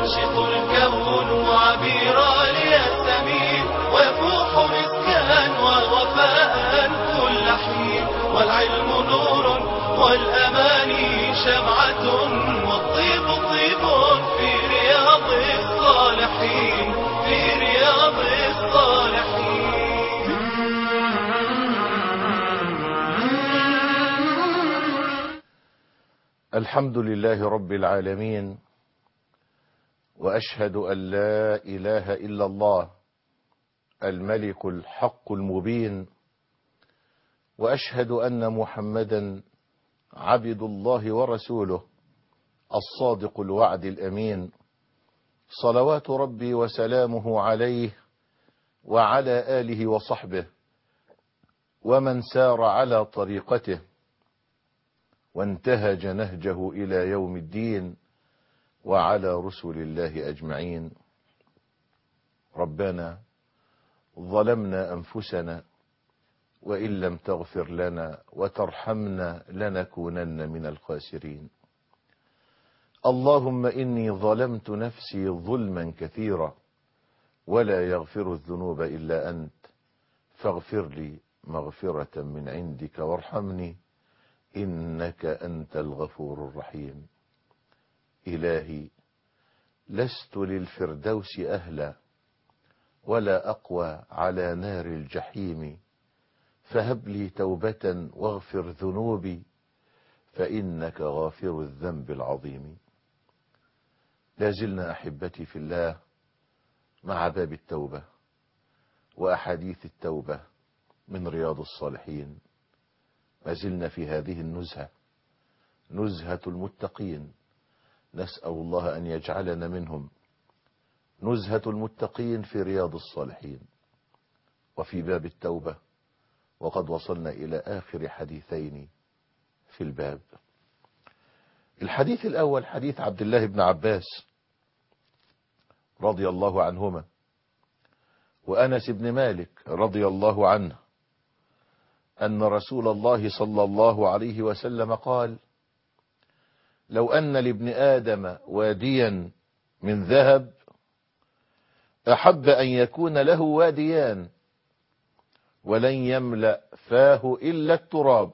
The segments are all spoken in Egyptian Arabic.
ينشط الكون عبيرا ليستميل ويفوح مسكا ووفاء كل حين والعلم نور والأماني شمعة والطيب طيب في رياض الصالحين في رياض الصالحين الحمد لله رب العالمين وأشهد أن لا إله إلا الله الملك الحق المبين وأشهد أن محمدا عبد الله ورسوله الصادق الوعد الأمين صلوات ربي وسلامه عليه وعلى آله وصحبه ومن سار على طريقته وانتهج نهجه إلى يوم الدين وعلى رسل الله أجمعين ربنا ظلمنا أنفسنا وإن لم تغفر لنا وترحمنا لنكونن من الخاسرين اللهم إني ظلمت نفسي ظلما كثيرا ولا يغفر الذنوب إلا أنت فاغفر لي مغفرة من عندك وارحمني إنك أنت الغفور الرحيم إلهي لست للفردوس أهلا ولا أقوى على نار الجحيم فهب لي توبة واغفر ذنوبي فإنك غافر الذنب العظيم لازلنا أحبتي في الله مع باب التوبة وأحاديث التوبة من رياض الصالحين ما زلنا في هذه النزهة نزهة المتقين نسأل الله أن يجعلنا منهم نزهة المتقين في رياض الصالحين وفي باب التوبة وقد وصلنا إلى آخر حديثين في الباب الحديث الأول حديث عبد الله بن عباس رضي الله عنهما وأنس بن مالك رضي الله عنه أن رسول الله صلى الله عليه وسلم قال لو أن لابن آدم واديا من ذهب أحب أن يكون له واديان ولن يملأ فاه إلا التراب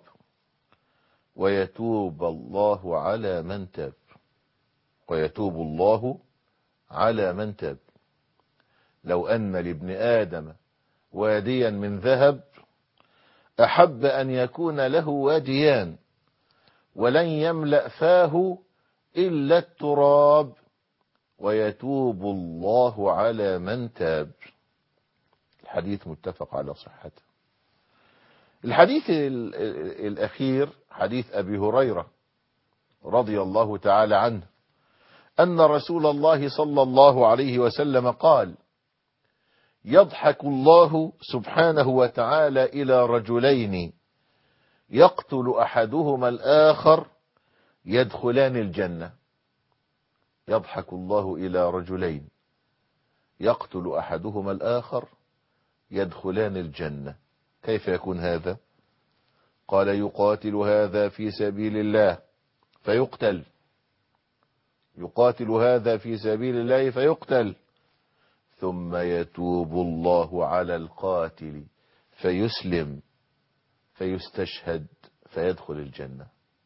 ويتوب الله على من تاب ويتوب الله على من تاب لو أن لابن آدم واديا من ذهب أحب أن يكون له واديان ولن يملأ فاه إلا التراب ويتوب الله على من تاب الحديث متفق على صحته الحديث الأخير حديث أبي هريرة رضي الله تعالى عنه أن رسول الله صلى الله عليه وسلم قال يضحك الله سبحانه وتعالى إلى رجلين يقتل أحدهما الآخر يدخلان الجنة يضحك الله إلى رجلين يقتل أحدهما الآخر يدخلان الجنة كيف يكون هذا قال يقاتل هذا في سبيل الله فيقتل يقاتل هذا في سبيل الله فيقتل ثم يتوب الله على القاتل فيسلم فيستشهد فيدخل الجنة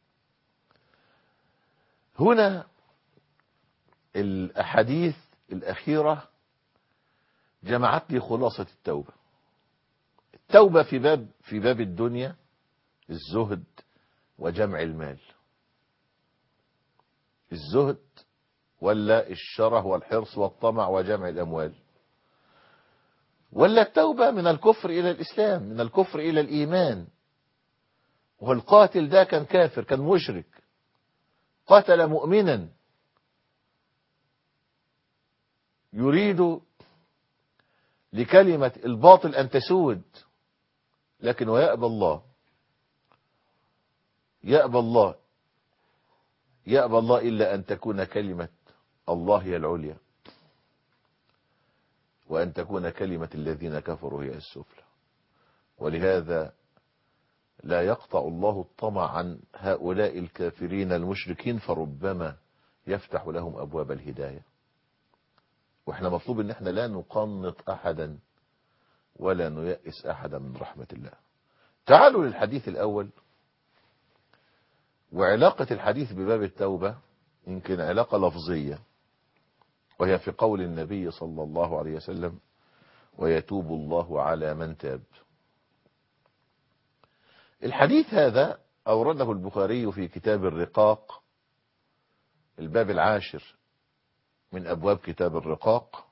هنا الأحاديث الأخيرة جمعت لي خلاصة التوبة التوبة في باب في باب الدنيا الزهد وجمع المال الزهد ولا الشره والحرص والطمع وجمع الأموال ولا التوبة من الكفر إلى الإسلام من الكفر إلى الإيمان والقاتل ده كان كافر كان مشرك قتل مؤمنا يريد لكلمة الباطل أن تسود لكن ويأبى الله يأبى الله يأبى الله إلا أن تكون كلمة الله هي العليا وأن تكون كلمة الذين كفروا هي السفلى ولهذا لا يقطع الله الطمع عن هؤلاء الكافرين المشركين فربما يفتح لهم أبواب الهداية واحنا مطلوب ان احنا لا نقنط احدا ولا نيأس احدا من رحمة الله تعالوا للحديث الاول وعلاقة الحديث بباب التوبة يمكن علاقة لفظية وهي في قول النبي صلى الله عليه وسلم ويتوب الله على من تاب الحديث هذا أورده البخاري في كتاب الرقاق الباب العاشر من أبواب كتاب الرقاق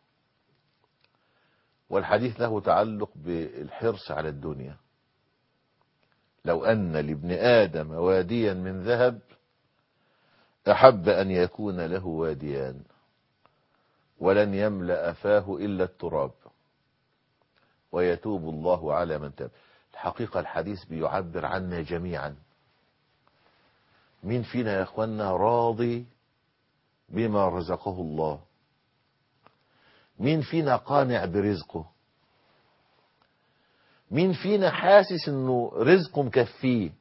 والحديث له تعلق بالحرص على الدنيا لو أن لابن آدم واديا من ذهب أحب أن يكون له واديان ولن يملأ فاه إلا التراب ويتوب الله على من تاب الحقيقة الحديث بيعبر عنا جميعا مين فينا يا أخوانا راضي بما رزقه الله مين فينا قانع برزقه مين فينا حاسس انه رزقه مكفيه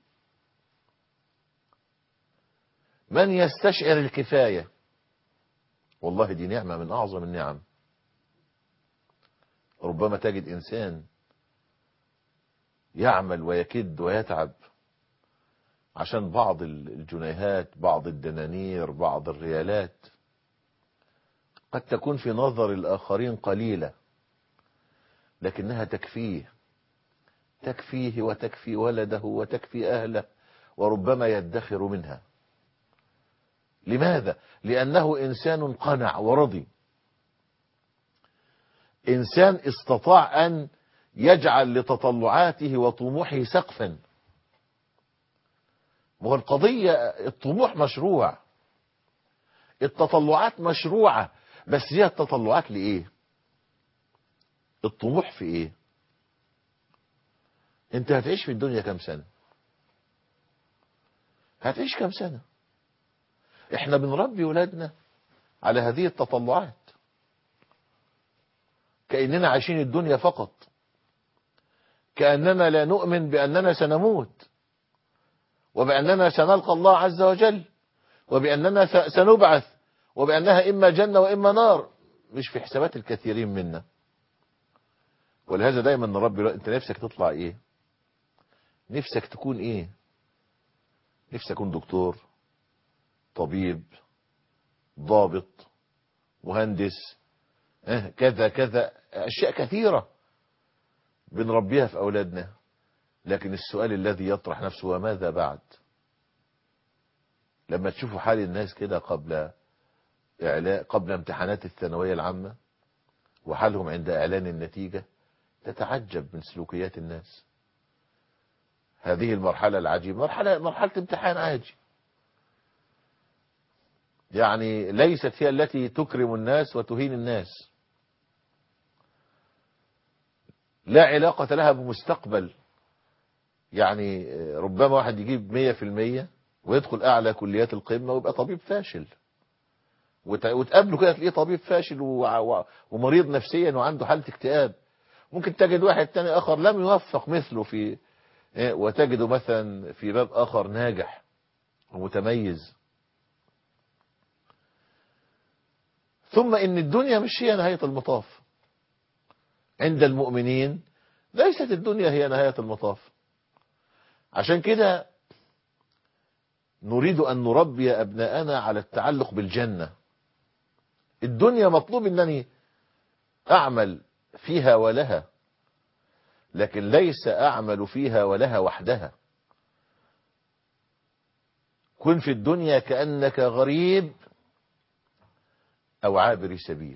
من يستشعر الكفاية والله دي نعمة من أعظم النعم ربما تجد إنسان يعمل ويكد ويتعب عشان بعض الجنيهات بعض الدنانير بعض الريالات قد تكون في نظر الآخرين قليلة لكنها تكفيه تكفيه وتكفي ولده وتكفي أهله وربما يدخر منها لماذا؟ لأنه إنسان قنع ورضي إنسان استطاع أن يجعل لتطلعاته وطموحه سقفا وهو القضية الطموح مشروع التطلعات مشروعة بس هي التطلعات لإيه الطموح في إيه انت هتعيش في الدنيا كم سنة هتعيش كم سنة احنا بنربي ولادنا على هذه التطلعات كأننا عايشين الدنيا فقط كأننا لا نؤمن بأننا سنموت وبأننا سنلقى الله عز وجل وبأننا سنبعث وبأنها إما جنة وإما نار مش في حسابات الكثيرين منا ولهذا دايما نربي انت نفسك تطلع ايه نفسك تكون ايه نفسك اكون دكتور طبيب ضابط مهندس اه كذا كذا اشياء كثيرة بنربيها في اولادنا لكن السؤال الذي يطرح نفسه وماذا بعد لما تشوفوا حال الناس كده قبل إعلاء قبل امتحانات الثانوية العامة وحالهم عند إعلان النتيجة تتعجب من سلوكيات الناس هذه المرحلة العجيبة مرحلة, مرحلة امتحان عاجي يعني ليست هي التي تكرم الناس وتهين الناس لا علاقة لها بمستقبل يعني ربما واحد يجيب مية في المية ويدخل أعلى كليات القمة ويبقى طبيب فاشل وتقابله كده تلاقيه طبيب فاشل ومريض نفسيا وعنده حالة اكتئاب ممكن تجد واحد تاني آخر لم يوفق مثله في وتجده مثلا في باب آخر ناجح ومتميز ثم إن الدنيا مش هي نهاية المطاف عند المؤمنين ليست الدنيا هي نهاية المطاف عشان كده نريد أن نربي أبناءنا على التعلق بالجنة الدنيا مطلوب أنني أعمل فيها ولها لكن ليس أعمل فيها ولها وحدها كن في الدنيا كأنك غريب أو عابر سبيل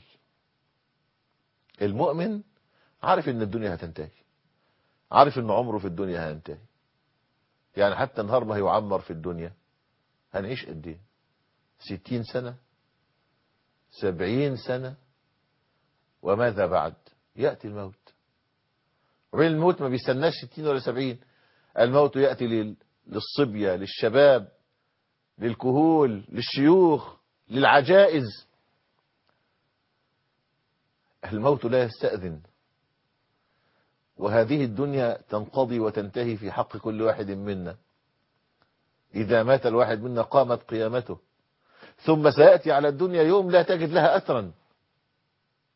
المؤمن عارف ان الدنيا هتنتهي عارف ان عمره في الدنيا هينتهي يعني حتى نهار ما هيعمر في الدنيا هنعيش قد ايه ستين سنة سبعين سنة وماذا بعد يأتي الموت وبين الموت ما بيستناش ستين ولا سبعين الموت يأتي للصبية للشباب للكهول للشيوخ للعجائز الموت لا يستأذن وهذه الدنيا تنقضي وتنتهي في حق كل واحد منا إذا مات الواحد منا قامت قيامته ثم سيأتي على الدنيا يوم لا تجد لها أثرا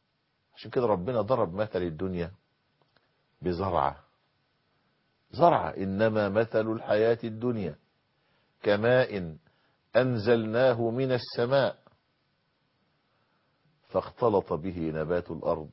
عشان كده ربنا ضرب مثل الدنيا بزرعة زرعة إنما مثل الحياة الدنيا كماء أنزلناه من السماء فاختلط به نبات الأرض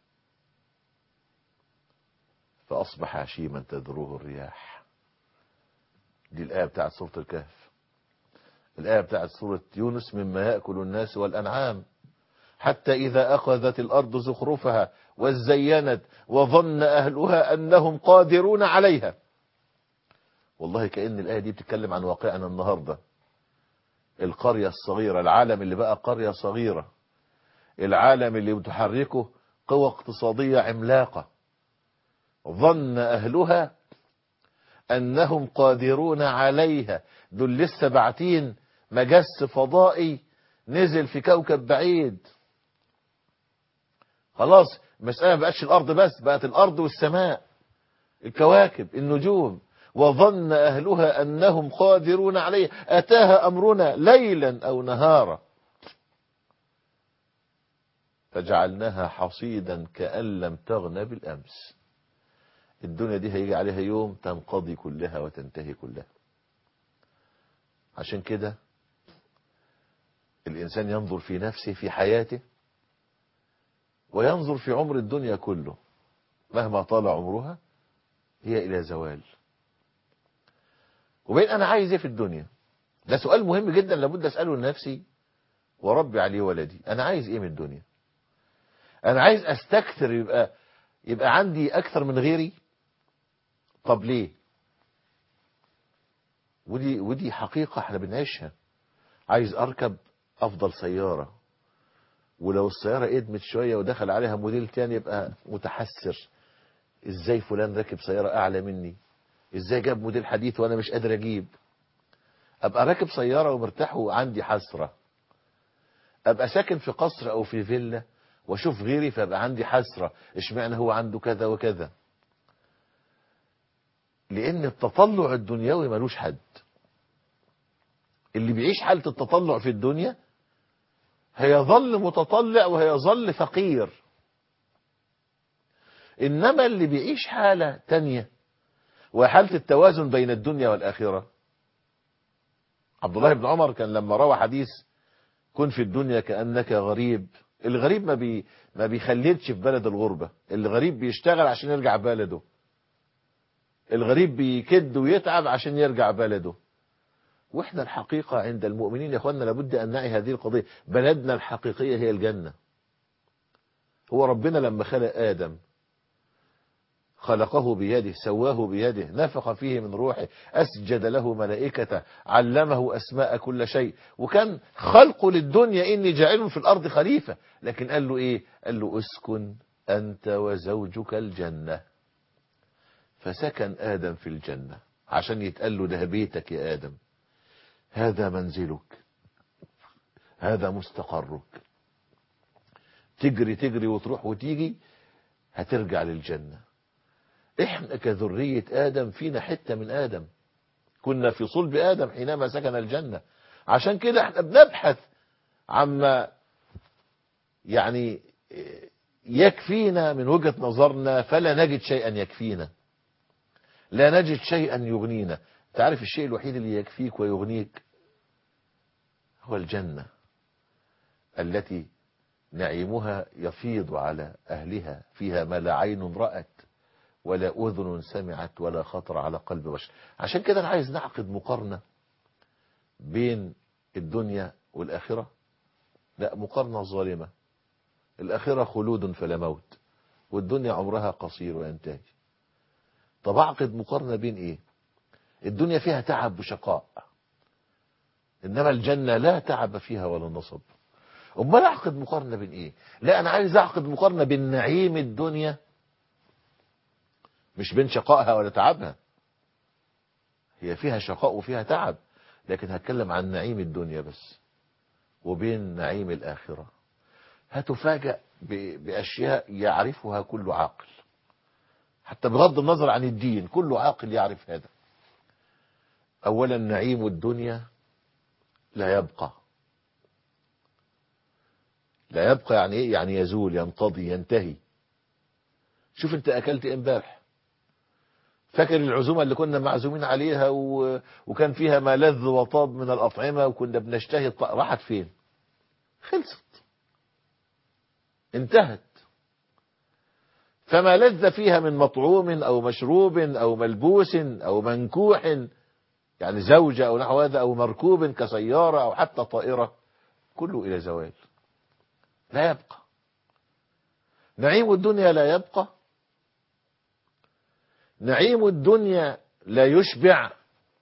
فأصبح هشيما تذروه الرياح دي الآية بتاعت سورة الكهف الآية بتاعت سورة يونس مما يأكل الناس والأنعام حتى إذا أخذت الأرض زخرفها وزينت وظن أهلها أنهم قادرون عليها والله كأن الآية دي بتتكلم عن واقعنا النهاردة القرية الصغيرة العالم اللي بقى قرية صغيرة العالم اللي بتحركه قوى اقتصادية عملاقة ظن أهلها أنهم قادرون عليها دول لسه باعتين مجس فضائي نزل في كوكب بعيد خلاص المسألة ما بقتش الأرض بس بقت الأرض والسماء الكواكب النجوم وظن أهلها أنهم قادرون عليه أتاها أمرنا ليلا أو نهارا فجعلناها حصيدا كأن لم تغن بالأمس الدنيا دي هيجي عليها يوم تنقضي كلها وتنتهي كلها عشان كده الإنسان ينظر في نفسه في حياته وينظر في عمر الدنيا كله مهما طال عمرها هي إلى زوال وبين أنا عايز إيه في الدنيا ده سؤال مهم جدا لابد أسأله لنفسي وربي عليه ولدي أنا عايز إيه من الدنيا أنا عايز أستكثر يبقى يبقى عندي أكثر من غيري طب ليه ودي ودي حقيقة احنا بنعيشها عايز أركب أفضل سيارة ولو السيارة ادمت شوية ودخل عليها موديل تاني يبقى متحسر ازاي فلان راكب سيارة اعلى مني ازاي جاب موديل حديث وانا مش قادر اجيب ابقى راكب سيارة ومرتاح وعندي حسرة ابقى ساكن في قصر او في فيلا واشوف غيري فابقى عندي حسرة اشمعنى هو عنده كذا وكذا لان التطلع الدنيوي ملوش حد اللي بيعيش حالة التطلع في الدنيا هيظل متطلع وهيظل فقير إنما اللي بيعيش حالة تانية وحالة التوازن بين الدنيا والآخرة عبد الله بن عمر كان لما روى حديث كن في الدنيا كأنك غريب الغريب ما بي ما بيخلدش في بلد الغربة الغريب بيشتغل عشان يرجع بلده الغريب بيكد ويتعب عشان يرجع بلده واحنا الحقيقة عند المؤمنين يا اخوانا لابد ان نعي هذه القضية بلدنا الحقيقية هي الجنة هو ربنا لما خلق آدم خلقه بيده سواه بيده نفخ فيه من روحه أسجد له ملائكته علمه أسماء كل شيء وكان خلقه للدنيا إني جاعل في الأرض خليفة لكن قال له إيه قال له اسكن أنت وزوجك الجنة فسكن آدم في الجنة عشان يتقال له ده بيتك يا آدم هذا منزلك هذا مستقرك تجري تجري وتروح وتيجي هترجع للجنة احنا كذرية آدم فينا حتة من آدم كنا في صلب آدم حينما سكن الجنة عشان كده احنا بنبحث عما يعني يكفينا من وجهة نظرنا فلا نجد شيئا يكفينا لا نجد شيئا يغنينا تعرف الشيء الوحيد اللي يكفيك ويغنيك هو الجنة التي نعيمها يفيض على أهلها فيها ما لا عين رأت ولا أذن سمعت ولا خطر على قلب بشر عشان كده أنا عايز نعقد مقارنة بين الدنيا والآخرة لا مقارنة ظالمة الآخرة خلود فلا موت والدنيا عمرها قصير وينتهي طب أعقد مقارنة بين إيه الدنيا فيها تعب وشقاء إنما الجنة لا تعب فيها ولا نصب أمال أعقد مقارنة بين إيه لا أنا عايز أعقد مقارنة بين نعيم الدنيا مش بين شقائها ولا تعبها هي فيها شقاء وفيها تعب لكن هتكلم عن نعيم الدنيا بس وبين نعيم الآخرة هتفاجأ بأشياء يعرفها كل عاقل حتى بغض النظر عن الدين كل عاقل يعرف هذا أولا نعيم الدنيا لا يبقى لا يبقى يعني ايه يعني يزول ينقضي ينتهي شوف انت اكلت ايه امبارح فاكر العزومه اللي كنا معزومين عليها و... وكان فيها ما لذ وطاب من الاطعمه وكنا بنشتهي الط... راحت فين خلصت انتهت فما لذ فيها من مطعوم او مشروب او ملبوس او منكوح يعني زوجة او نحو هذا او مركوب كسيارة او حتى طائرة كله الى زوال لا يبقى نعيم الدنيا لا يبقى نعيم الدنيا لا يشبع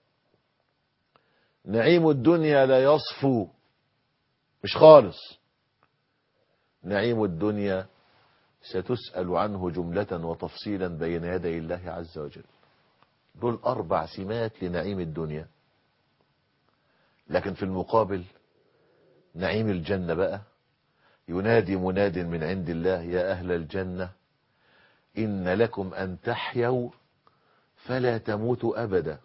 نعيم الدنيا لا يصفو مش خالص نعيم الدنيا ستسأل عنه جملة وتفصيلا بين يدي الله عز وجل دول أربع سمات لنعيم الدنيا لكن في المقابل نعيم الجنة بقى ينادي مناد من عند الله يا أهل الجنة إن لكم أن تحيوا فلا تموتوا أبدا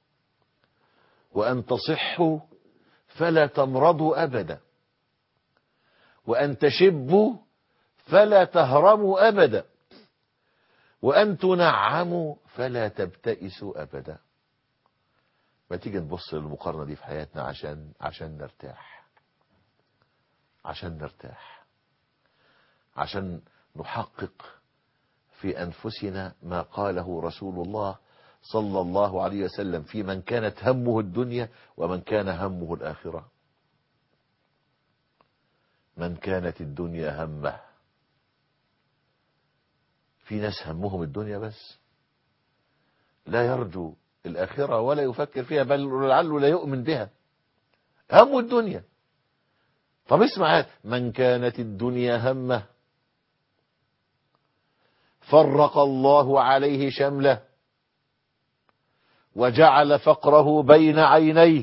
وأن تصحوا فلا تمرضوا أبدا وأن تشبوا فلا تهرموا أبدا وأن تنعموا فلا تبتئسوا أبدا ما تيجي نبص للمقارنة دي في حياتنا عشان عشان نرتاح عشان نرتاح عشان نحقق في أنفسنا ما قاله رسول الله صلى الله عليه وسلم في من كانت همه الدنيا ومن كان همه الآخرة من كانت الدنيا همه في ناس همهم الدنيا بس لا يرجو الآخرة ولا يفكر فيها بل لعله لا يؤمن بها هم الدنيا طب اسمع هذا من كانت الدنيا همه فرق الله عليه شمله وجعل فقره بين عينيه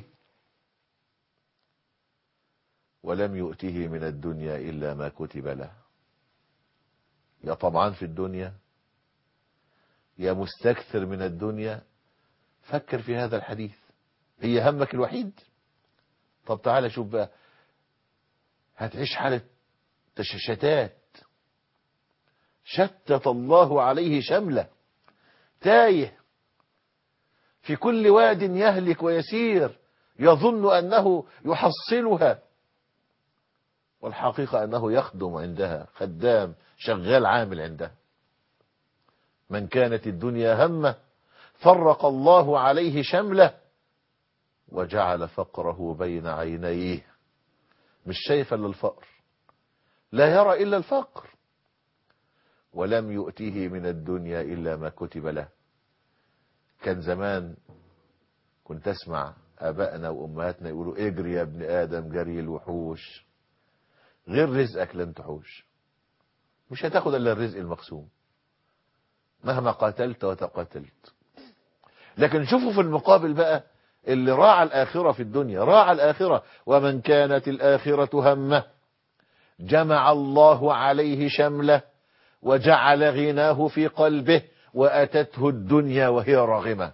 ولم يؤته من الدنيا إلا ما كتب له يا طبعا في الدنيا يا مستكثر من الدنيا فكر في هذا الحديث هي همك الوحيد طب تعالى شوف بقى هتعيش حالة تشتات شتت الله عليه شمله تايه في كل واد يهلك ويسير يظن أنه يحصلها والحقيقة أنه يخدم عندها خدام شغال عامل عندها من كانت الدنيا همه فرق الله عليه شمله وجعل فقره بين عينيه مش شايف الا الفقر لا يرى إلا الفقر ولم يؤته من الدنيا إلا ما كتب له كان زمان كنت اسمع ابائنا وامهاتنا يقولوا اجري يا ابن ادم جري الوحوش غير رزقك لن تحوش مش هتاخد الا الرزق المقسوم مهما قاتلت وتقاتلت لكن شوفوا في المقابل بقى اللي راعى الآخرة في الدنيا راعى الآخرة ومن كانت الآخرة همه جمع الله عليه شمله وجعل غناه في قلبه وأتته الدنيا وهي راغمة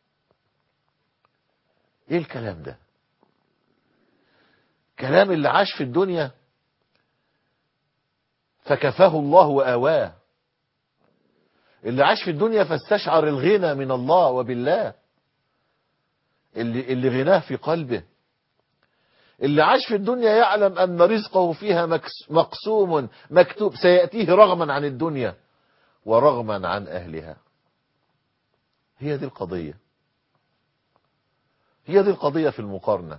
ايه الكلام ده كلام اللي عاش في الدنيا فكفاه الله وآواه اللي عاش في الدنيا فاستشعر الغنى من الله وبالله اللي, اللي غناه في قلبه اللي عاش في الدنيا يعلم أن رزقه فيها مقسوم مكتوب سيأتيه رغما عن الدنيا ورغما عن أهلها هي دي القضية هي دي القضية في المقارنة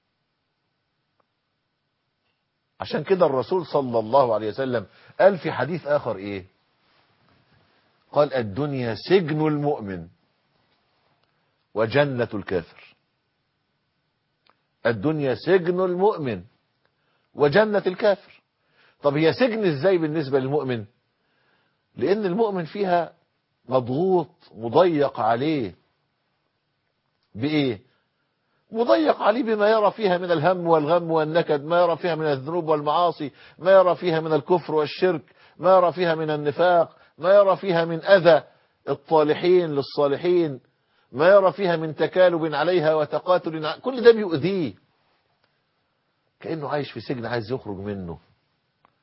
عشان كده الرسول صلى الله عليه وسلم قال في حديث آخر إيه قال الدنيا سجن المؤمن وجنة الكافر الدنيا سجن المؤمن وجنة الكافر طب هي سجن ازاي بالنسبة للمؤمن لان المؤمن فيها مضغوط مضيق عليه بايه مضيق عليه بما يرى فيها من الهم والغم والنكد ما يرى فيها من الذنوب والمعاصي ما يرى فيها من الكفر والشرك ما يرى فيها من النفاق ما يرى فيها من أذى الطالحين للصالحين ما يرى فيها من تكالب عليها وتقاتل كل ده بيؤذيه كأنه عايش في سجن عايز يخرج منه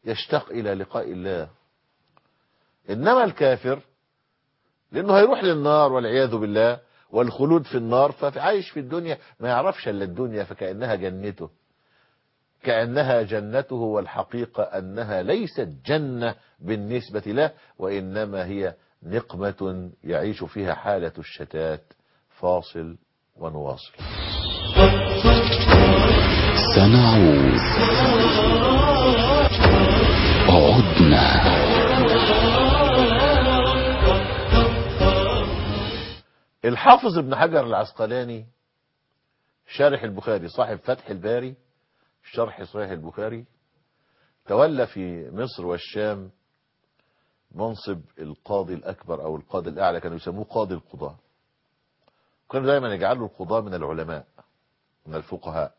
يشتاق إلى لقاء الله إنما الكافر لأنه هيروح للنار والعياذ بالله والخلود في النار فعايش في الدنيا ما يعرفش إلا الدنيا فكأنها جنته كأنها جنته والحقيقة أنها ليست جنة بالنسبة له وإنما هي نقمة يعيش فيها حالة الشتات فاصل ونواصل سنعود عدنا الحافظ ابن حجر العسقلاني شارح البخاري صاحب فتح الباري شرح صحيح البخاري تولى في مصر والشام منصب القاضي الأكبر أو القاضي الأعلى كانوا يسموه قاضي القضاة كانوا دايما يجعلوا القضاة من العلماء من الفقهاء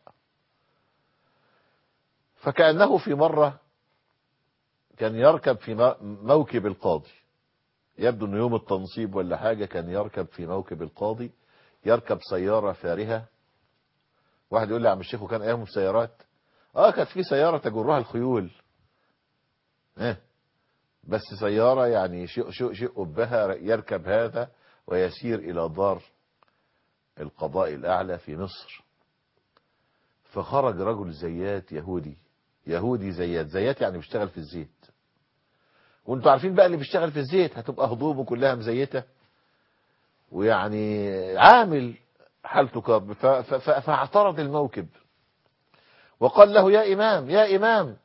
فكأنه في مرة كان يركب في موكب القاضي يبدو انه يوم التنصيب ولا حاجة كان يركب في موكب القاضي يركب سيارة فارهة واحد يقول لي عم الشيخ وكان ايامهم سيارات اه كانت في سيارة تجرها الخيول اه بس سيارة يعني شيء شيء شيء بها يركب هذا ويسير الى دار القضاء الاعلى في مصر فخرج رجل زيات يهودي يهودي زيات زيات يعني بيشتغل في الزيت وانتوا عارفين بقى اللي بيشتغل في الزيت هتبقى هضومه كلها مزيته ويعني عامل حالته كرب فاعترض الموكب وقال له يا إمام يا إمام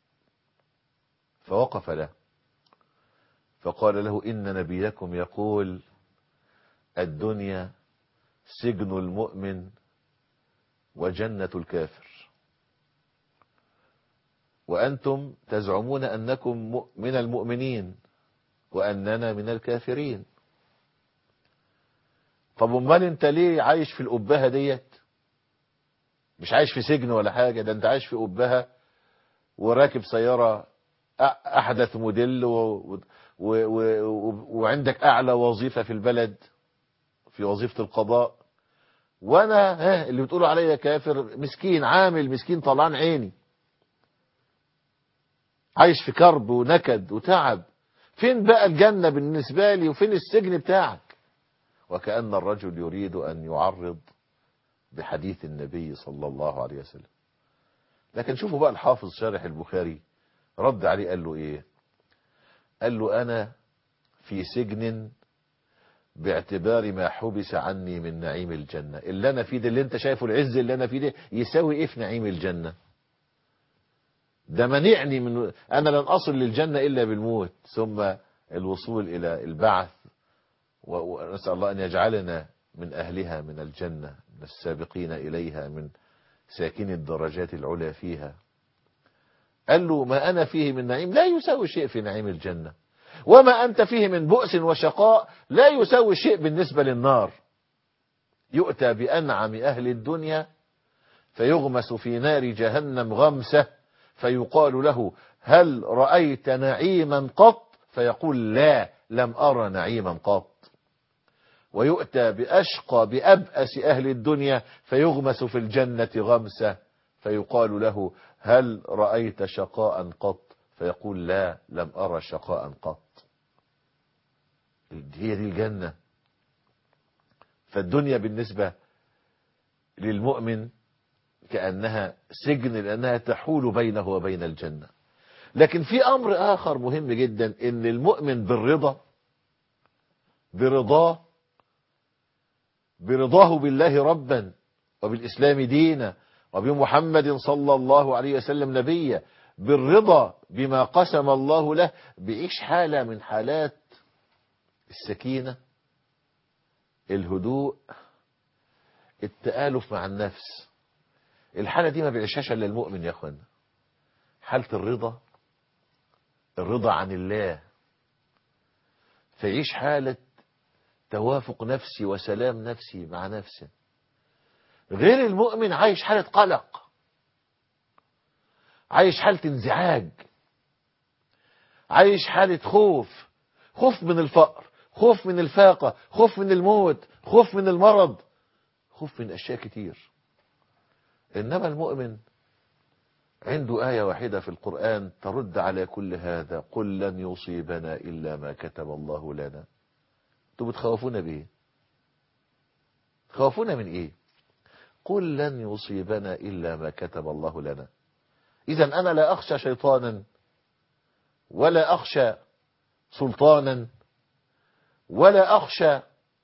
فوقف له فقال له إن نبيكم يقول الدنيا سجن المؤمن وجنة الكافر وأنتم تزعمون أنكم من المؤمنين وأننا من الكافرين طب امال انت ليه عايش في الأبهة ديت مش عايش في سجن ولا حاجة ده انت عايش في أبهة وراكب سيارة أحدث موديل و... و... و... وعندك أعلى وظيفة في البلد في وظيفة القضاء وأنا ها اللي بتقولوا عليا كافر مسكين عامل مسكين طلعان عيني عايش في كرب ونكد وتعب فين بقى الجنة بالنسبة لي وفين السجن بتاعك وكأن الرجل يريد أن يعرض بحديث النبي صلى الله عليه وسلم لكن شوفوا بقى الحافظ شارح البخاري رد عليه قال له ايه قال له انا في سجن باعتبار ما حبس عني من نعيم الجنة اللي انا فيه ده اللي انت شايفه العز اللي انا فيه ده يساوي ايه في نعيم الجنة ده منعني من انا لن اصل للجنة الا بالموت ثم الوصول الى البعث ونسأل الله ان يجعلنا من اهلها من الجنة من السابقين اليها من ساكن الدرجات العلى فيها قال له ما أنا فيه من نعيم لا يساوي شيء في نعيم الجنة وما أنت فيه من بؤس وشقاء لا يساوي شيء بالنسبة للنار يؤتى بأنعم أهل الدنيا فيغمس في نار جهنم غمسة فيقال له هل رأيت نعيما قط فيقول لا لم أرى نعيما قط ويؤتى بأشقى بأبأس أهل الدنيا فيغمس في الجنة غمسة فيقال له هل رأيت شقاء قط فيقول لا لم أرى شقاء قط هي دي الجنة فالدنيا بالنسبة للمؤمن كأنها سجن لأنها تحول بينه وبين الجنة لكن في أمر آخر مهم جدا إن المؤمن بالرضا برضاه برضاه بالله ربا وبالإسلام دينا وبمحمد صلى الله عليه وسلم نبيا بالرضا بما قسم الله له بيعيش حالة من حالات السكينة الهدوء التآلف مع النفس الحالة دي ما بيعيشهاش الا المؤمن يا اخوانا حالة الرضا الرضا عن الله فيعيش حالة توافق نفسي وسلام نفسي مع نفسه غير المؤمن عايش حالة قلق عايش حالة انزعاج عايش حالة خوف خوف من الفقر خوف من الفاقة خوف من الموت خوف من المرض خوف من أشياء كتير إنما المؤمن عنده آية واحدة في القرآن ترد على كل هذا قل لن يصيبنا إلا ما كتب الله لنا انتوا بتخوفونا بإيه خوفونا من إيه قل لن يصيبنا إلا ما كتب الله لنا إذا أنا لا أخشى شيطانا ولا أخشى سلطانا ولا أخشى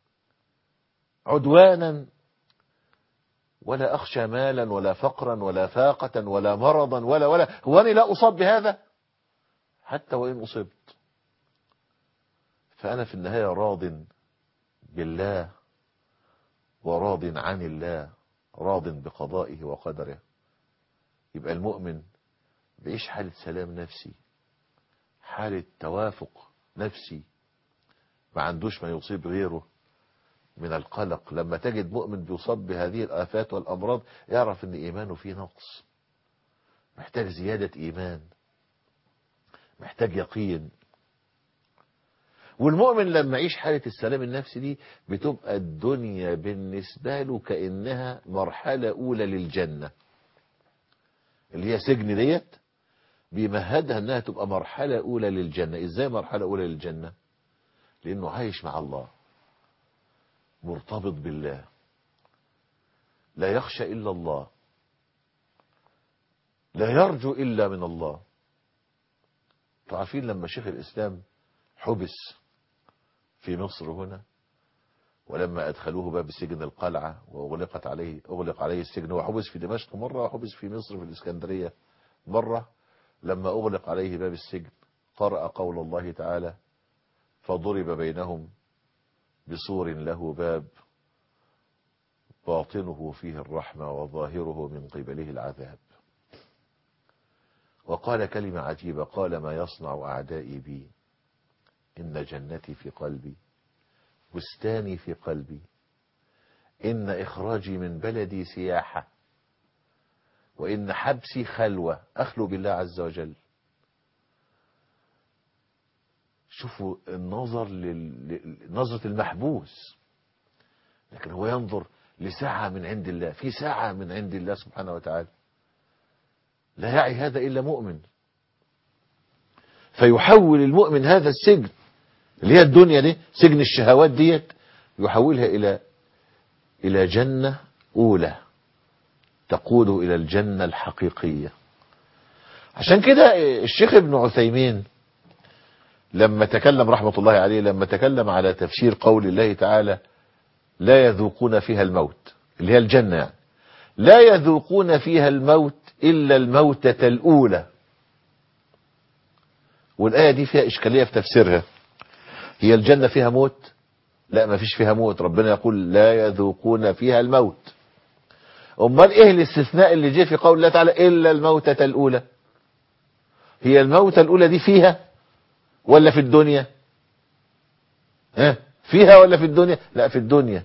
عدوانا ولا أخشى مالا ولا فقرا ولا فاقة ولا مرضا ولا ولا هو أنا لا أصاب بهذا حتى وإن أصبت فأنا في النهاية راض بالله وراض عن الله راض بقضائه وقدره يبقى المؤمن بيعيش حالة سلام نفسي حالة توافق نفسي ما عندوش ما يصيب غيره من القلق لما تجد مؤمن بيصاب بهذه الآفات والأمراض يعرف ان إيمانه فيه نقص محتاج زيادة إيمان محتاج يقين والمؤمن لما يعيش حالة السلام النفسي دي بتبقى الدنيا بالنسبة له كأنها مرحلة أولى للجنة اللي هي سجن ديت بيمهدها انها تبقى مرحلة أولى للجنة ازاي مرحلة أولى للجنة لأنه عايش مع الله مرتبط بالله لا يخشى إلا الله لا يرجو إلا من الله تعرفين لما شيخ الإسلام حبس في مصر هنا ولما أدخلوه باب سجن القلعة وأغلقت عليه أغلق عليه السجن هو حبس في دمشق مرة وحبس في مصر في الإسكندرية مرة لما أغلق عليه باب السجن قرأ قول الله تعالى فضرب بينهم بسور له باب باطنه فيه الرحمة وظاهره من قبله العذاب وقال كلمة عجيبة قال ما يصنع أعدائي بي إن جنتي في قلبي بستاني في قلبي إن إخراجي من بلدي سياحة وإن حبسي خلوة أخلو بالله عز وجل شوفوا النظر لل... نظرة المحبوس لكن هو ينظر لساعة من عند الله في ساعة من عند الله سبحانه وتعالى لا يعي هذا إلا مؤمن فيحول المؤمن هذا السجن اللي هي الدنيا دي سجن الشهوات ديت يحولها إلى إلى جنة أولى تقوده إلى الجنة الحقيقية عشان كده الشيخ ابن عثيمين لما تكلم رحمة الله عليه لما تكلم على تفسير قول الله تعالى لا يذوقون فيها الموت اللي هي الجنة يعني لا يذوقون فيها الموت إلا الموتة الأولى والآية دي فيها إشكالية في تفسيرها هي الجنة فيها موت لا ما فيش فيها موت ربنا يقول لا يذوقون فيها الموت امال ايه الاستثناء اللي جه في قول الله تعالى الا الموتة الاولى هي الموتة الاولى دي فيها ولا في الدنيا ها فيها ولا في الدنيا لا في الدنيا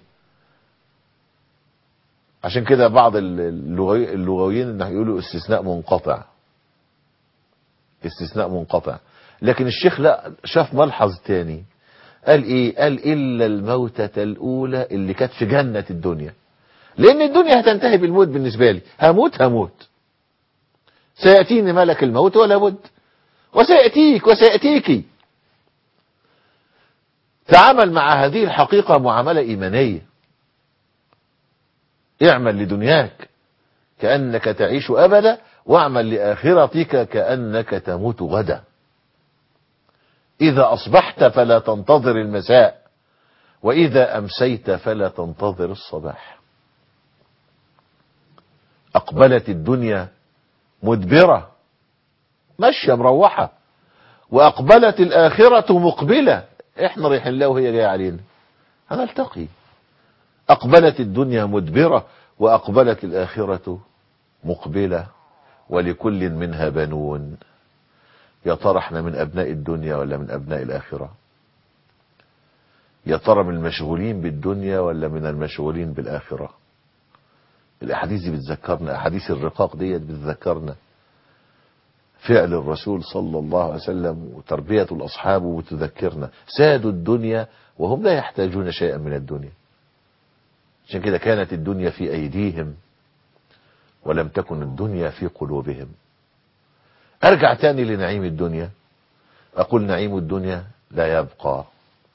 عشان كده بعض اللغوي اللغويين انه يقولوا استثناء منقطع استثناء منقطع لكن الشيخ لا شاف ملحظ تاني قال ايه قال الا الموتة الاولى اللي كانت في جنة الدنيا لان الدنيا هتنتهي بالموت بالنسبة لي هموت هموت سيأتيني ملك الموت ولا بد وسيأتيك وسيأتيك تعامل مع هذه الحقيقة معاملة إيمانية اعمل لدنياك كأنك تعيش أبدا واعمل لآخرتك كأنك تموت غدا إذا أصبحت فلا تنتظر المساء وإذا أمسيت فلا تنتظر الصباح أقبلت الدنيا مدبرة ماشية مروحة وأقبلت الآخرة مقبلة احنا رايحين لها وهي جاية علينا هنلتقي أقبلت الدنيا مدبرة وأقبلت الآخرة مقبلة ولكل منها بنون يا ترى احنا من أبناء الدنيا ولا من أبناء الآخرة يا ترى من المشغولين بالدنيا ولا من المشغولين بالآخرة الأحاديث دي بتذكرنا أحاديث الرقاق ديت بتذكرنا فعل الرسول صلى الله عليه وسلم وتربية الأصحاب وتذكرنا سادوا الدنيا وهم لا يحتاجون شيئا من الدنيا عشان كده كانت الدنيا في أيديهم ولم تكن الدنيا في قلوبهم ارجع تاني لنعيم الدنيا اقول نعيم الدنيا لا يبقى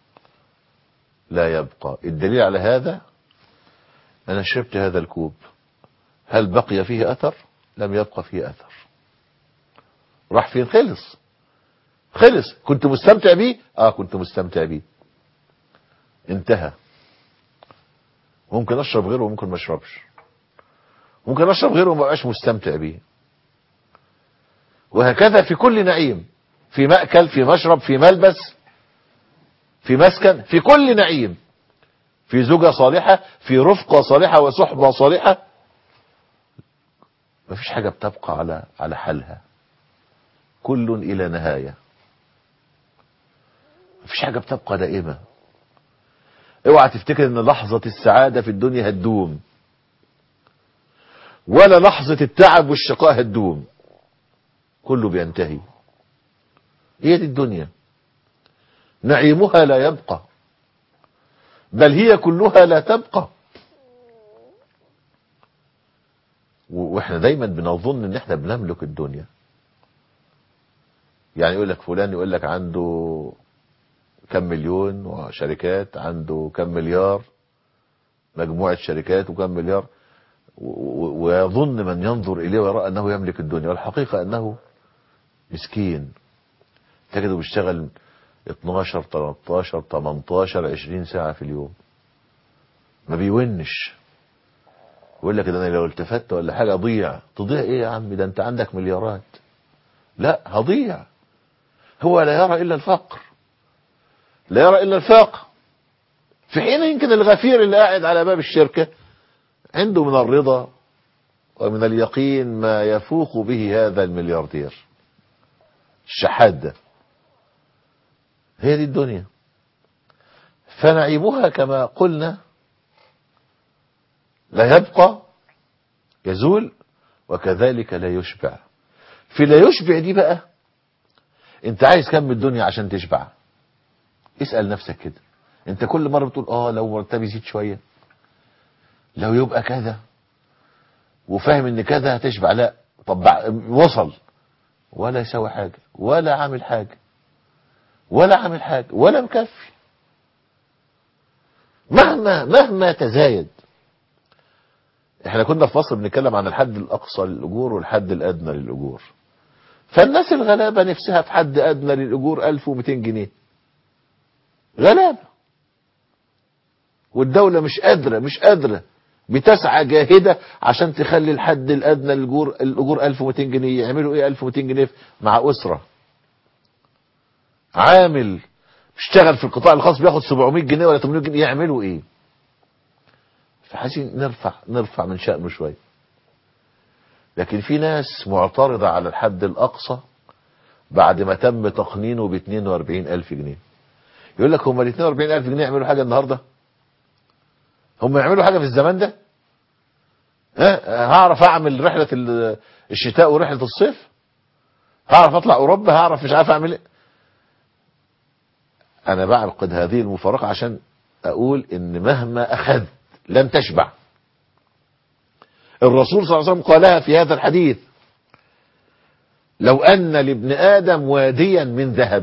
لا يبقى الدليل على هذا انا شربت هذا الكوب هل بقي فيه اثر لم يبقى فيه اثر راح فين خلص خلص كنت مستمتع بيه اه كنت مستمتع بيه انتهى ممكن اشرب غيره وممكن ما اشربش ممكن اشرب غيره وما بقاش مستمتع بيه وهكذا في كل نعيم في مأكل في مشرب في ملبس في مسكن في كل نعيم في زوجة صالحة في رفقة صالحة وصحبة صالحة مفيش حاجة بتبقى على على حالها كل إلى نهاية مفيش حاجة بتبقى دائمة اوعى تفتكر ان لحظة السعادة في الدنيا هتدوم ولا لحظة التعب والشقاء هتدوم كله بينتهي هي دي الدنيا نعيمها لا يبقى بل هي كلها لا تبقى و- واحنا دايما بنظن ان احنا بنملك الدنيا يعني يقول لك فلان يقول لك عنده كم مليون وشركات عنده كم مليار مجموعة شركات وكم مليار و- و- ويظن من ينظر إليه ويرى أنه يملك الدنيا والحقيقة أنه مسكين تجده بيشتغل 12 13 18 20 ساعة في اليوم ما بيونش يقول لك ده انا لو التفت ولا حاجة اضيع تضيع ايه يا عم ده انت عندك مليارات لا هضيع هو لا يرى الا الفقر لا يرى الا الفقر في حين يمكن الغفير اللي قاعد على باب الشركة عنده من الرضا ومن اليقين ما يفوق به هذا الملياردير الشحادة هي دي الدنيا فنعيمها كما قلنا لا يبقى يزول وكذلك لا يشبع في لا يشبع دي بقى انت عايز كم من الدنيا عشان تشبع اسأل نفسك كده انت كل مرة بتقول اه لو مرتبي يزيد شوية لو يبقى كذا وفاهم ان كذا هتشبع لا طب بع- وصل ولا يسوي حاجة ولا عامل حاجة ولا عامل حاجة ولا مكفي مهما مهما تزايد احنا كنا في مصر بنتكلم عن الحد الاقصى للاجور والحد الادنى للاجور فالناس الغلابة نفسها في حد ادنى للاجور 1200 جنيه غلابة والدولة مش قادرة مش قادرة بتسعى جاهدة عشان تخلي الحد الادنى للاجور الاجور 1200 جنيه يعملوا ايه 1200 جنيه مع اسرة عامل اشتغل في القطاع الخاص بياخد 700 جنيه ولا 800 جنيه يعملوا ايه فعايزين نرفع نرفع من شأنه شوية لكن في ناس معترضة على الحد الأقصى بعد ما تم تقنينه ب 42 ألف جنيه يقول لك هم ال 42 ألف جنيه يعملوا حاجة النهاردة هم يعملوا حاجة في الزمان ده ها هعرف أعمل رحلة ال- الشتاء ورحلة الصيف هعرف أطلع أوروبا هعرف مش عارف أعمل إيه أنا بعقد هذه المفارقة عشان أقول إن مهما أخذت لن تشبع الرسول صلى الله عليه وسلم قالها في هذا الحديث لو أن لابن آدم واديا من ذهب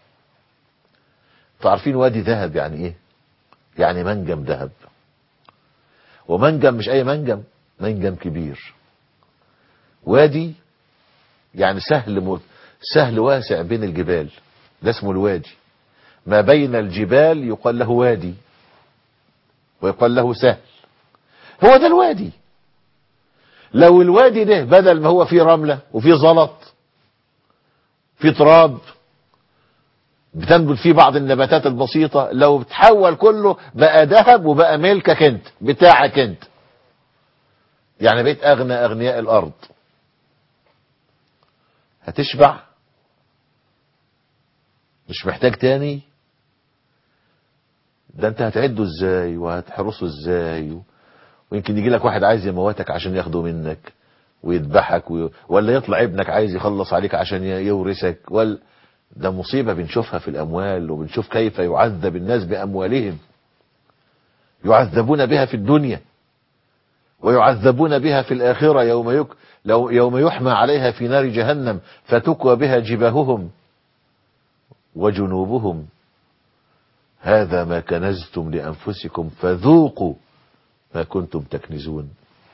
تعرفين وادي ذهب يعني إيه يعني منجم ذهب ومنجم مش أي منجم منجم كبير وادي يعني سهل م... سهل واسع بين الجبال ده اسمه الوادي ما بين الجبال يقال له وادي ويقال له سهل هو ده الوادي لو الوادي ده بدل ما هو فيه رملة وفيه زلط فيه تراب بتنبت فيه بعض النباتات البسيطة لو تحول كله بقى ذهب وبقى ملكك انت بتاعك انت يعني بقيت اغنى اغنياء الارض هتشبع مش محتاج تاني ده انت هتعده ازاي وهتحرسه ازاي و... ويمكن يجي لك واحد عايز يموتك عشان ياخده منك ويذبحك و... ولا يطلع ابنك عايز يخلص عليك عشان ي- يورثك ولا ده مصيبة بنشوفها في الأموال وبنشوف كيف يعذب الناس بأموالهم يعذبون بها في الدنيا ويعذبون بها في الآخرة يوم, يك لو يوم يحمى عليها في نار جهنم فتكوى بها جباههم وجنوبهم هذا ما كنزتم لأنفسكم فذوقوا ما كنتم تكنزون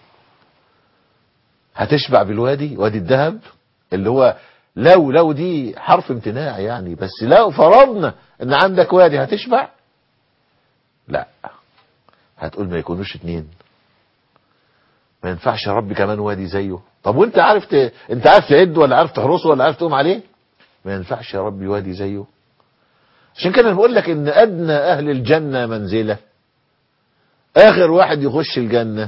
هتشبع بالوادي وادي الذهب اللي هو لو لو دي حرف امتناع يعني بس لو فرضنا ان عندك وادي هتشبع لا هتقول ما يكونوش اتنين ما ينفعش يا رب كمان وادي زيه طب وانت عارف ت... انت عارف تعد ولا عارف تحرسه ولا عارف تقوم عليه ما ينفعش يا رب وادي زيه عشان كده انا بقول لك ان ادنى اهل الجنة منزلة اخر واحد يخش الجنة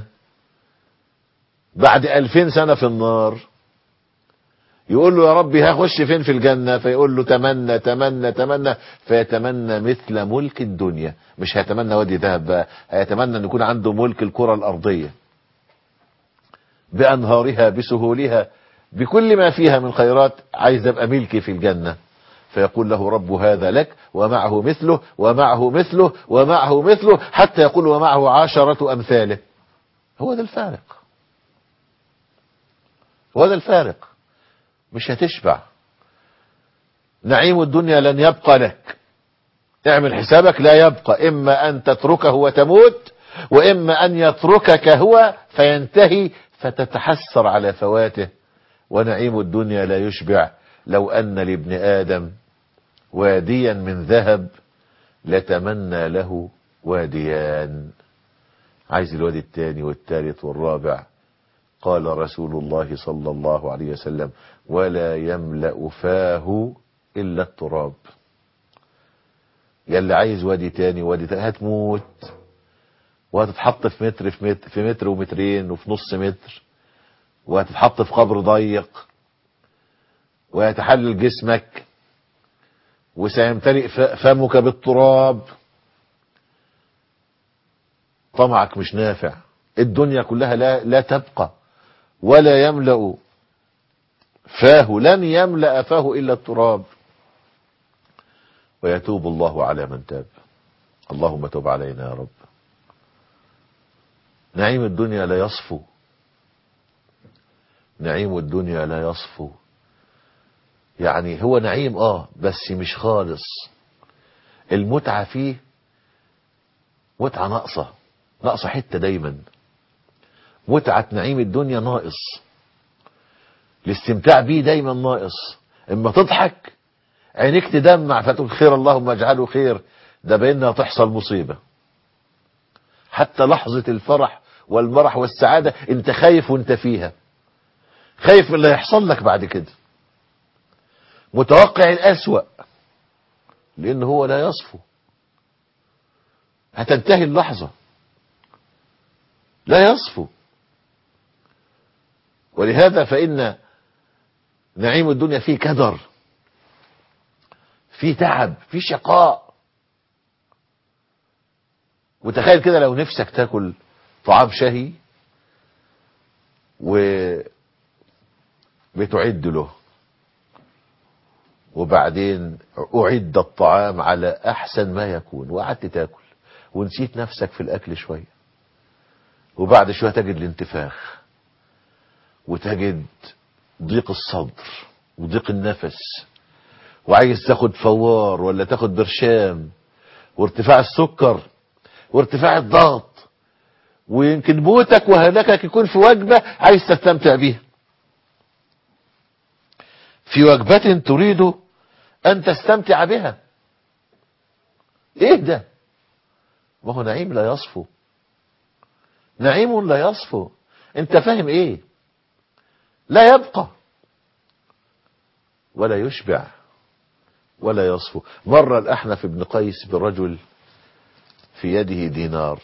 بعد الفين سنة في النار يقول له يا ربي هخش فين في الجنة فيقول له تمنى تمنى تمنى فيتمنى مثل ملك الدنيا مش هيتمنى وادي ذهب بقى هيتمنى ان يكون عنده ملك الكرة الارضية بانهارها بسهولها بكل ما فيها من خيرات عايز ابقى ملكي في الجنة فيقول له رب هذا لك ومعه مثله ومعه مثله ومعه مثله حتى يقول ومعه عشرة امثاله هو ده الفارق هو ده الفارق مش هتشبع نعيم الدنيا لن يبقى لك اعمل حسابك لا يبقى اما ان تتركه وتموت واما ان يتركك هو فينتهي فتتحسر على فواته ونعيم الدنيا لا يشبع لو ان لابن ادم واديا من ذهب لتمنى له واديان عايز الوادي الثاني والثالث والرابع قال رسول الله صلى الله عليه وسلم ولا يملأ فاه إلا التراب يلي عايز وادي تاني وادي تاني هتموت وهتتحط في متر في متر في متر ومترين وفي نص متر وهتتحط في قبر ضيق ويتحلل جسمك وسيمتلئ فمك بالتراب طمعك مش نافع الدنيا كلها لا, لا تبقى ولا يملأ فاه لن يملأ فاه إلا التراب ويتوب الله على من تاب اللهم تب علينا يا رب نعيم الدنيا لا يصفو نعيم الدنيا لا يصفو يعني هو نعيم اه بس مش خالص المتعة فيه متعة ناقصة ناقصة حتة دايما متعة نعيم الدنيا ناقص الاستمتاع بيه دايما ناقص اما تضحك عينيك تدمع فتقول خير اللهم اجعله خير ده بينها تحصل مصيبة حتى لحظة الفرح والمرح والسعادة انت خايف وانت فيها خايف من اللي هيحصل لك بعد كده متوقع الأسوأ لأن هو لا يصفو هتنتهي اللحظة لا يصفو ولهذا فإن نعيم الدنيا فيه كدر فيه تعب فيه شقاء وتخيل كده لو نفسك تاكل طعام شهي و بتعد له وبعدين أعد الطعام على أحسن ما يكون وقعدت تاكل ونسيت نفسك في الأكل شوية وبعد شوية تجد الانتفاخ وتجد ضيق الصدر وضيق النفس وعايز تاخد فوار ولا تاخد برشام وارتفاع السكر وارتفاع الضغط ويمكن موتك وهلاكك يكون في وجبة عايز تستمتع بيها في وجبة تريد أن تستمتع بها إيه ده ما هو نعيم لا يصفو نعيم لا يصفو انت فاهم ايه لا يبقى ولا يشبع ولا يصفو مر الأحنف بن قيس برجل في يده دينار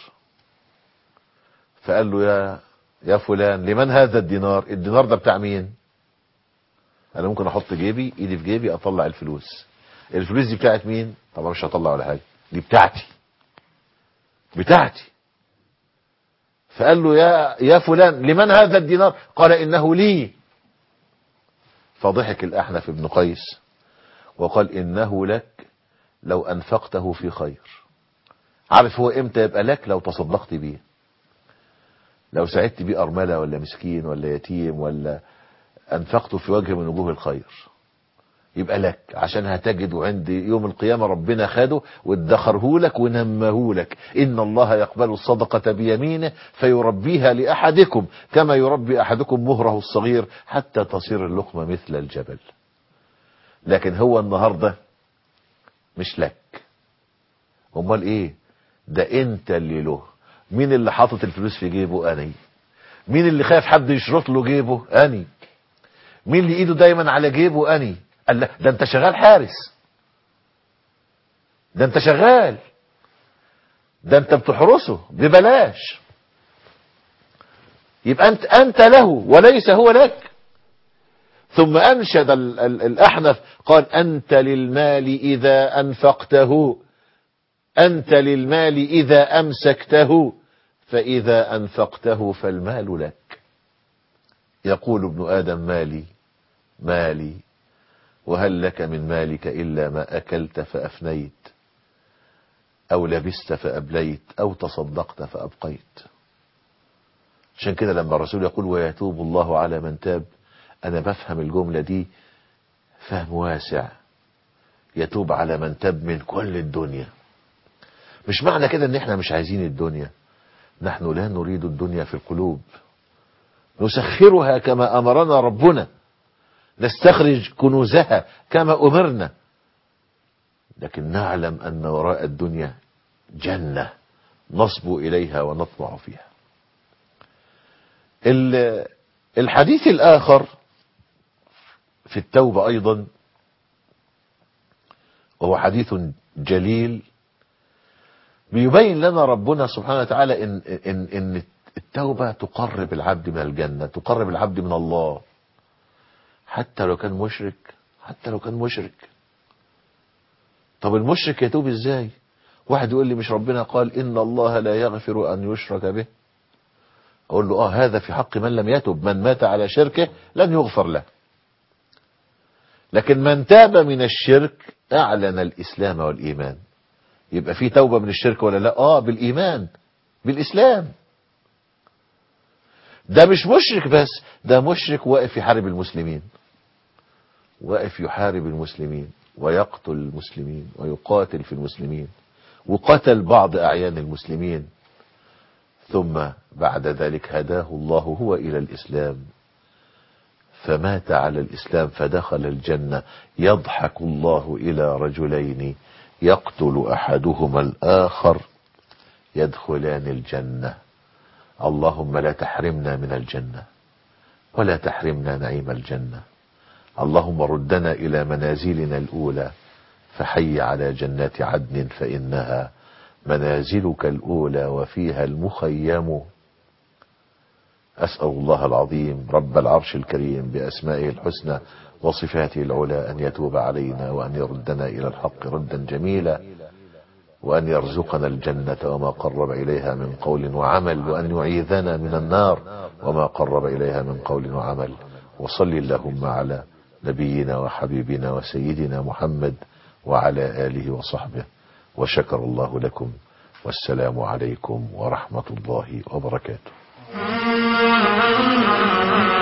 فقال له يا يا فلان لمن هذا الدينار الدينار ده بتاع مين انا ممكن احط جيبي ايدي في جيبي اطلع الفلوس الفلوس دي بتاعت مين طبعا مش هطلع ولا حاجه دي بتاعتي بتاعتي فقال له يا يا فلان لمن هذا الدينار قال انه لي فضحك الاحنف بن قيس وقال انه لك لو انفقته في خير عارف هو امتى يبقى لك لو تصدقت بيه لو ساعدت بيه أرملة ولا مسكين ولا يتيم ولا أنفقته في وجه من وجوه الخير يبقى لك عشان هتجد عند يوم القيامة ربنا خده وادخره لك ونمه لك إن الله يقبل الصدقة بيمينه فيربيها لأحدكم كما يربي أحدكم مهره الصغير حتى تصير اللقمة مثل الجبل لكن هو النهاردة مش لك امال ايه ده انت اللي له مين اللي حاطط الفلوس في جيبه اني مين اللي خايف حد يشرط له جيبه اني مين اللي ايده دايما على جيبه اني قال لا ده انت شغال حارس ده انت شغال ده انت بتحرسه ببلاش يبقى انت انت له وليس هو لك ثم انشد ال ال الاحنف قال انت للمال اذا انفقته انت للمال اذا امسكته فاذا انفقته فالمال لك يقول ابن ادم مالي مالي وهل لك من مالك إلا ما أكلت فأفنيت أو لبست فأبليت أو تصدقت فأبقيت عشان كده لما الرسول يقول ويتوب الله على من تاب أنا بفهم الجملة دي فهم واسع يتوب على من تاب من كل الدنيا مش معنى كده ان احنا مش عايزين الدنيا نحن لا نريد الدنيا في القلوب نسخرها كما أمرنا ربنا نستخرج كنوزها كما أمرنا لكن نعلم أن وراء الدنيا جنة نصبو إليها ونطمع فيها الحديث الآخر في التوبة أيضا وهو حديث جليل بيبين لنا ربنا سبحانه وتعالى إن, إن, إن التوبة تقرب العبد من الجنة تقرب العبد من الله حتى لو كان مشرك حتى لو كان مشرك طب المشرك يتوب ازاي واحد يقول لي مش ربنا قال ان الله لا يغفر ان يشرك به اقول له اه هذا في حق من لم يتب من مات على شركه لن يغفر له لكن من تاب من الشرك اعلن الاسلام والايمان يبقى في توبة من الشرك ولا لا اه بالايمان بالاسلام ده مش مشرك بس ده مشرك واقف يحارب المسلمين واقف يحارب المسلمين ويقتل المسلمين ويقاتل في المسلمين وقتل بعض أعيان المسلمين ثم بعد ذلك هداه الله هو إلى الإسلام فمات على الإسلام فدخل الجنة يضحك الله إلى رجلين يقتل أحدهما الآخر يدخلان الجنة اللهم لا تحرمنا من الجنة ولا تحرمنا نعيم الجنة اللهم ردنا إلى منازلنا الأولى فحي على جنات عدن فإنها منازلك الأولى وفيها المخيم أسأل الله العظيم رب العرش الكريم بأسمائه الحسنى وصفاته العلى أن يتوب علينا وأن يردنا إلى الحق ردا جميلا وأن يرزقنا الجنة وما قرب إليها من قول وعمل وأن يعيذنا من النار وما قرب إليها من قول وعمل وصل اللهم على نبينا وحبيبنا وسيدنا محمد وعلى آله وصحبه وشكر الله لكم والسلام عليكم ورحمة الله وبركاته